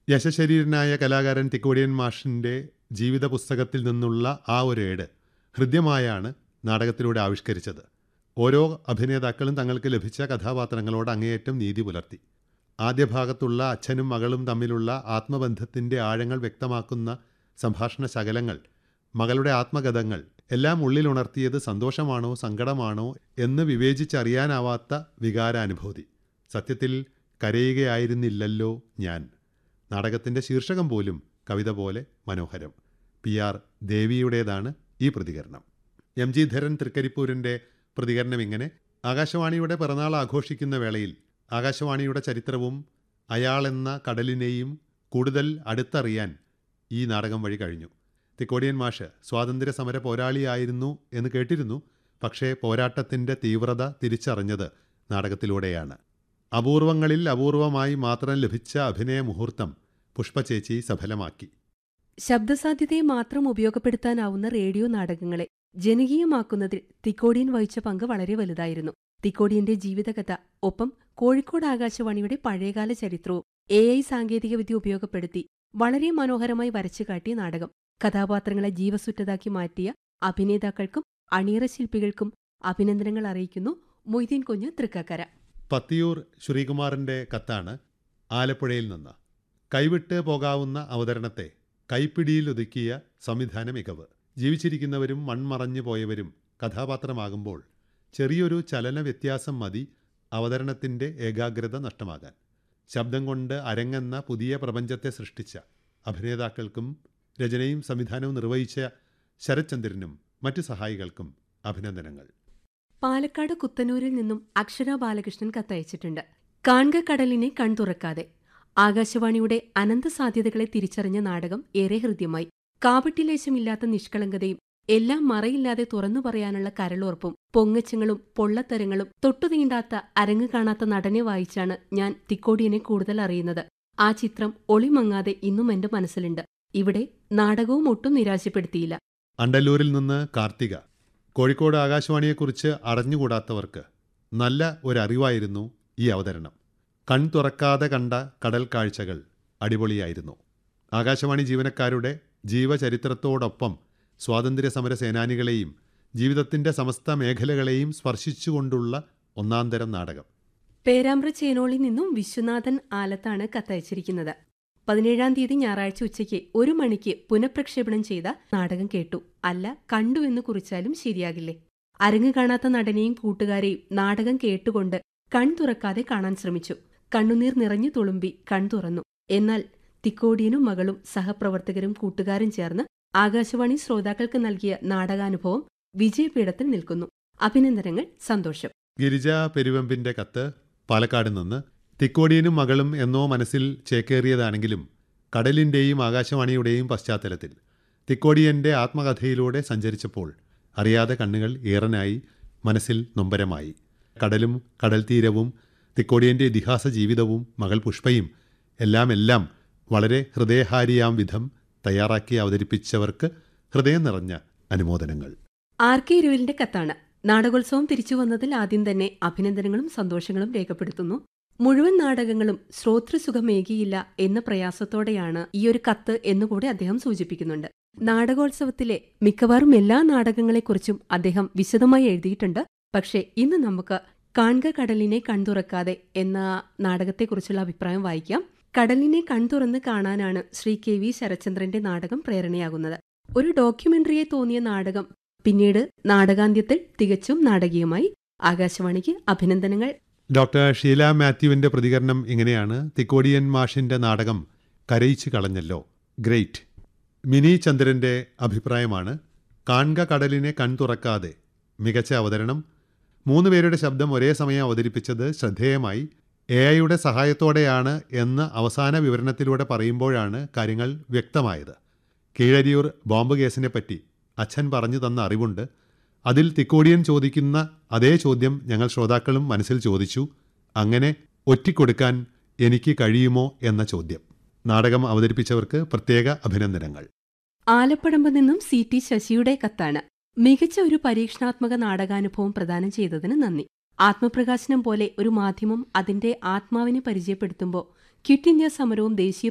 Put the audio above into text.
യശശരീരനായ കലാകാരൻ തിക്കോടിയൻ മാഷിൻ്റെ ജീവിത പുസ്തകത്തിൽ നിന്നുള്ള ആ ഒരു ഏട് ഹൃദ്യമായാണ് നാടകത്തിലൂടെ ആവിഷ്കരിച്ചത് ഓരോ അഭിനേതാക്കളും തങ്ങൾക്ക് ലഭിച്ച കഥാപാത്രങ്ങളോട് അങ്ങേയറ്റം നീതി പുലർത്തി ആദ്യ ഭാഗത്തുള്ള അച്ഛനും മകളും തമ്മിലുള്ള ആത്മബന്ധത്തിൻ്റെ ആഴങ്ങൾ വ്യക്തമാക്കുന്ന സംഭാഷണ ശകലങ്ങൾ മകളുടെ ആത്മഗതങ്ങൾ എല്ലാം ഉള്ളിലുണർത്തിയത് സന്തോഷമാണോ സങ്കടമാണോ എന്ന് വിവേചിച്ചറിയാനാവാത്ത വികാരാനുഭൂതി സത്യത്തിൽ കരയുകയായിരുന്നില്ലല്ലോ ഞാൻ നാടകത്തിൻ്റെ ശീർഷകം പോലും കവിത പോലെ മനോഹരം പി ആർ ദേവിയുടേതാണ് ഈ പ്രതികരണം എം ജി ധരൻ തൃക്കരിപ്പൂരിൻ്റെ പ്രതികരണം ഇങ്ങനെ ആകാശവാണിയുടെ പിറന്നാൾ ആഘോഷിക്കുന്ന വേളയിൽ ആകാശവാണിയുടെ ചരിത്രവും അയാളെന്ന കടലിനെയും കൂടുതൽ അടുത്തറിയാൻ ഈ നാടകം വഴി കഴിഞ്ഞു തിക്കോടിയൻ മാഷ് സ്വാതന്ത്ര്യ സമര പോരാളിയായിരുന്നു എന്ന് കേട്ടിരുന്നു പക്ഷേ പോരാട്ടത്തിൻ്റെ തീവ്രത തിരിച്ചറിഞ്ഞത് നാടകത്തിലൂടെയാണ് അപൂർവങ്ങളിൽ അപൂർവമായി മാത്രം ലഭിച്ച അഭിനയ മുഹൂർത്തം പുഷ്പചേച്ചി സഫലമാക്കി ശബ്ദസാധ്യതയെ മാത്രം ഉപയോഗപ്പെടുത്താനാവുന്ന റേഡിയോ നാടകങ്ങളെ ജനകീയമാക്കുന്നതിൽ തിക്കോടിയൻ വഹിച്ച പങ്ക് വളരെ വലുതായിരുന്നു തിക്കോടിയന്റെ ജീവിതകഥ ഒപ്പം കോഴിക്കോട് ആകാശവാണിയുടെ പഴയകാല ചരിത്രവും എ ഐ സാങ്കേതികവിദ്യ ഉപയോഗപ്പെടുത്തി വളരെ മനോഹരമായി വരച്ചു കാട്ടിയ നാടകം കഥാപാത്രങ്ങളെ ജീവസുറ്റതാക്കി മാറ്റിയ അഭിനേതാക്കൾക്കും അണിയറ ശില്പികൾക്കും അഭിനന്ദനങ്ങൾ അറിയിക്കുന്നു മൊയ്തീൻ കുഞ്ഞ് തൃക്കക്കര പത്തിയൂർ ശ്രീകുമാറിൻ്റെ കത്താണ് ആലപ്പുഴയിൽ നിന്ന് കൈവിട്ട് പോകാവുന്ന അവതരണത്തെ കൈപ്പിടിയിലൊതുക്കിയ സംവിധാന മികവ് ജീവിച്ചിരിക്കുന്നവരും മൺമറഞ്ഞു പോയവരും കഥാപാത്രമാകുമ്പോൾ ചെറിയൊരു ചലന വ്യത്യാസം മതി അവതരണത്തിൻ്റെ ഏകാഗ്രത നഷ്ടമാകാൻ ശബ്ദം കൊണ്ട് അരങ്ങെന്ന പുതിയ പ്രപഞ്ചത്തെ സൃഷ്ടിച്ച അഭിനേതാക്കൾക്കും രചനയും സംവിധാനവും നിർവഹിച്ച ശരത്ചന്ദ്രനും മറ്റു സഹായികൾക്കും അഭിനന്ദനങ്ങൾ പാലക്കാട് കുത്തനൂരിൽ നിന്നും അക്ഷര ബാലകൃഷ്ണൻ കത്തയച്ചിട്ടുണ്ട് കാൺക കടലിനെ കൺതുറക്കാതെ ആകാശവാണിയുടെ അനന്ത സാധ്യതകളെ തിരിച്ചറിഞ്ഞ നാടകം ഏറെ ഹൃദ്യമായി കാപട്ടിലേശമില്ലാത്ത നിഷ്കളങ്കതയും എല്ലാം മറയില്ലാതെ തുറന്നു പറയാനുള്ള കരളുറപ്പും പൊങ്ങച്ചങ്ങളും പൊള്ളത്തരങ്ങളും തൊട്ടുതീണ്ടാത്ത അരങ്ങ് കാണാത്ത നടനെ വായിച്ചാണ് ഞാൻ തിക്കോടിയനെ കൂടുതൽ അറിയുന്നത് ആ ചിത്രം ഒളിമങ്ങാതെ ഇന്നും എന്റെ മനസ്സിലുണ്ട് ഇവിടെ നാടകവും ഒട്ടും നിരാശപ്പെടുത്തിയില്ല അണ്ടല്ലൂരിൽ നിന്ന് കാർത്തിക കോഴിക്കോട് ആകാശവാണിയെക്കുറിച്ച് അറിഞ്ഞുകൂടാത്തവർക്ക് നല്ല ഒരറിവായിരുന്നു ഈ അവതരണം കൺ തുറക്കാതെ കണ്ട കടൽ കാഴ്ചകൾ അടിപൊളിയായിരുന്നു ആകാശവാണി ജീവനക്കാരുടെ ജീവചരിത്രത്തോടൊപ്പം സ്വാതന്ത്ര്യ സമര സേനാനികളെയും ജീവിതത്തിൻ്റെ സമസ്ത മേഖലകളെയും സ്പർശിച്ചുകൊണ്ടുള്ള ഒന്നാന്തരം നാടകം പേരാമ്പ്ര ചേനോളിൽ നിന്നും വിശ്വനാഥൻ ആലത്താണ് കത്തയച്ചിരിക്കുന്നത് പതിനേഴാം തീയതി ഞായറാഴ്ച ഉച്ചയ്ക്ക് ഒരു മണിക്ക് പുനഃപ്രക്ഷേപണം ചെയ്ത നാടകം കേട്ടു അല്ല കണ്ടു എന്ന് കുറിച്ചാലും ശരിയാകില്ലേ അരങ്ങ് കാണാത്ത നടനെയും കൂട്ടുകാരെയും നാടകം കേട്ടുകൊണ്ട് കൺ തുറക്കാതെ കാണാൻ ശ്രമിച്ചു കണ്ണുനീർ നിറഞ്ഞു തുളുമ്പി കൺ തുറന്നു എന്നാൽ തിക്കോടിയനും മകളും സഹപ്രവർത്തകരും കൂട്ടുകാരും ചേർന്ന് ആകാശവാണി ശ്രോതാക്കൾക്ക് നൽകിയ നാടകാനുഭവം വിജയപീഠത്തിൽ നിൽക്കുന്നു അഭിനന്ദനങ്ങൾ സന്തോഷം ഗിരിജ പെരുവെമ്പിൻ്റെ കത്ത് പാലക്കാട് നിന്ന് തിക്കോടിയനും മകളും എന്നോ മനസ്സിൽ ചേക്കേറിയതാണെങ്കിലും കടലിൻ്റെയും ആകാശവാണിയുടെയും പശ്ചാത്തലത്തിൽ തിക്കോടിയൻ്റെ ആത്മകഥയിലൂടെ സഞ്ചരിച്ചപ്പോൾ അറിയാതെ കണ്ണുകൾ ഏറനായി മനസ്സിൽ നൊമ്പരമായി കടലും കടൽ തീരവും തിക്കോടിയൻ്റെ ഇതിഹാസ ജീവിതവും മകൾ പുഷ്പയും എല്ലാം എല്ലാം വളരെ ഹൃദയഹാരിയാം വിധം തയ്യാറാക്കി അവതരിപ്പിച്ചവർക്ക് ഹൃദയം നിറഞ്ഞ അനുമോദനങ്ങൾ ആർ കെ ഇരുവലിന്റെ കത്താണ് നാടകോത്സവം തിരിച്ചു വന്നതിൽ ആദ്യം തന്നെ അഭിനന്ദനങ്ങളും സന്തോഷങ്ങളും രേഖപ്പെടുത്തുന്നു മുഴുവൻ നാടകങ്ങളും ശ്രോതൃസുഖമേകിയില്ല എന്ന പ്രയാസത്തോടെയാണ് ഈ ഒരു കത്ത് എന്നുകൂടി അദ്ദേഹം സൂചിപ്പിക്കുന്നുണ്ട് നാടകോത്സവത്തിലെ മിക്കവാറും എല്ലാ നാടകങ്ങളെക്കുറിച്ചും അദ്ദേഹം വിശദമായി എഴുതിയിട്ടുണ്ട് പക്ഷേ ഇന്ന് നമുക്ക് കാൺക കടലിനെ കൺതുറക്കാതെ എന്ന നാടകത്തെക്കുറിച്ചുള്ള അഭിപ്രായം വായിക്കാം കടലിനെ കൺതുറന്ന് കാണാനാണ് ശ്രീ കെ വി ശരചന്ദ്രന്റെ നാടകം പ്രേരണയാകുന്നത് ഒരു ഡോക്യുമെന്ററിയെ തോന്നിയ നാടകം പിന്നീട് നാടകാന്ത്യത്തിൽ തികച്ചും നാടകീയമായി ആകാശവാണിക്ക് അഭിനന്ദനങ്ങൾ ഡോക്ടർ ഷീല മാത്യുവിൻ്റെ പ്രതികരണം ഇങ്ങനെയാണ് തിക്കോടിയൻ മാഷിൻ്റെ നാടകം കരയിച്ചു കളഞ്ഞല്ലോ ഗ്രേറ്റ് മിനി ചന്ദ്രൻ്റെ അഭിപ്രായമാണ് കാൺക കടലിനെ കൺതുറക്കാതെ മികച്ച അവതരണം മൂന്ന് പേരുടെ ശബ്ദം ഒരേ സമയം അവതരിപ്പിച്ചത് ശ്രദ്ധേയമായി എ ഐയുടെ സഹായത്തോടെയാണ് എന്ന് അവസാന വിവരണത്തിലൂടെ പറയുമ്പോഴാണ് കാര്യങ്ങൾ വ്യക്തമായത് കീഴരിയൂർ ബോംബ് കേസിനെപ്പറ്റി അച്ഛൻ പറഞ്ഞു തന്ന അറിവുണ്ട് അതിൽ തിക്കോടിയൻ ചോദിക്കുന്ന അതേ ചോദ്യം ഞങ്ങൾ ശ്രോതാക്കളും മനസ്സിൽ ചോദിച്ചു അങ്ങനെ ഒറ്റിക്കൊടുക്കാൻ എനിക്ക് കഴിയുമോ എന്ന ചോദ്യം നാടകം അവതരിപ്പിച്ചവർക്ക് പ്രത്യേക അഭിനന്ദനങ്ങൾ ആലപ്പടമ്പ് നിന്നും സി ടി ശശിയുടെ കത്താണ് മികച്ച ഒരു പരീക്ഷണാത്മക നാടകാനുഭവം പ്രദാനം ചെയ്തതിന് നന്ദി ആത്മപ്രകാശനം പോലെ ഒരു മാധ്യമം അതിന്റെ ആത്മാവിനെ പരിചയപ്പെടുത്തുമ്പോൾ ക്വിറ്റ് ഇന്ത്യ സമരവും ദേശീയ